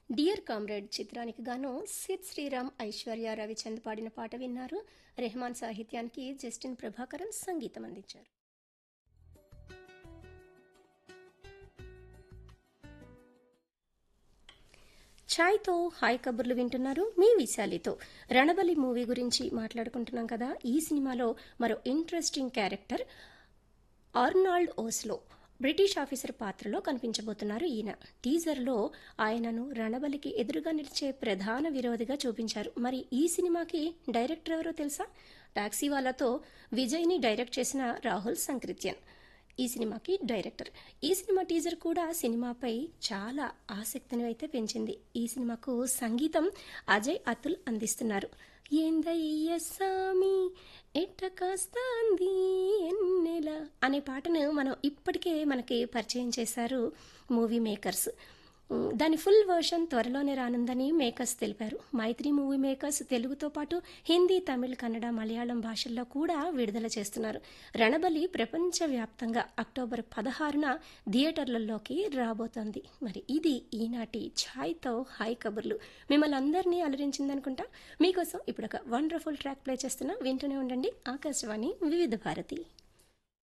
dear comrade చిత్రానికి గాను సిద్ శ్రీరామ్ ఐశ్వర్య రవిచంద్ పాడిన పాట విన్నారు రెహమాన్ సాహిత్యానికి జస్టిన్ ప్రభాకరన్ సంగీతం అందించారు ఛాయ్తో హాయ్ కబుర్లు వింటున్నారు మీ విశాలితో రణబలి మూవీ గురించి మాట్లాడుకుంటున్నాం కదా ఈ సినిమాలో మరో interesting character Arnold Oslo British officer పాత్రలో కనిపించబోతున్నారు ఈయన టీజర్లో ఆయనను రణబలికి ఎదురుగా నిలిచే ప్రధాన విరోధిగా చూపించారు మరి ఈ సినిమాకి డైరెక్టర్ ఎవరో తెలుసా టాక్సీ వాళ్ళతో విజయ్ని డైరెక్ట్ చేసిన రాహుల్ సంకృత్యన్ ఈ సినిమాకి డైరెక్టర్ ఈ సినిమా టీజర్ కూడా సినిమాపై చాలా ఆసక్తిని అయితే పెంచింది ఈ సినిమాకు సంగీతం అజయ్ అతుల్ అందిస్తున్నారు ఏందయ్య సామి ఎట్ట కాస్తాంది ఎన్నెల అనే పాటను మనం ఇప్పటికే మనకి పరిచయం చేశారు మూవీ మేకర్స్ ఉమ్, దాని ఫుల్ వర్షన్ త్వరలోనే రానుందని మేకర్స్ తెలిపారు మైత్రి మూవీ మేకర్స్ తెలుగుతో పాటు హిందీ తమిళ్ కన్నడ మలయాళం భాషల్లో కూడా విడుదల చేస్తున్నారు రణబలి ప్రపంచవ్యాప్తంగా అక్టోబర్ పదహారున థియేటర్లలోకి రాబోతోంది మరి ఇది ఈనాటి ఛాయ్తో హాయ్ కబుర్లు మిమ్మల్ని అందరినీ అలరించిందనుకుంటా మీకోసం ఇప్పుడు ఒక వండర్ఫుల్ ట్రాక్ ప్లే చేస్తున్నా వింటూనే ఉండండి ఆకాశవాణి వివిధ భారతి